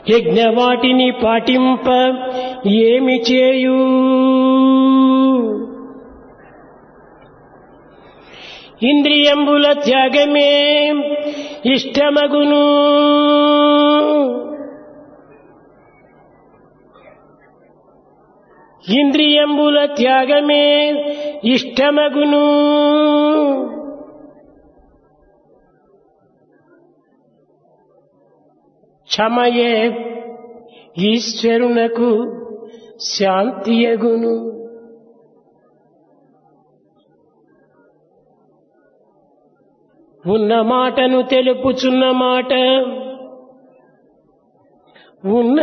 యజ్ఞవాటిని పాటింప ఏమి చేయు ఇంద్రియంబుల త్యాగమే ఇష్టమగును ఇంద్రియంబుల త్యాగమే ఇష్టమగును క్షమయే ఈశ్వరునకు శాంతియగును ఉన్న మాటను తెలుపుచున్న మాట ఉన్న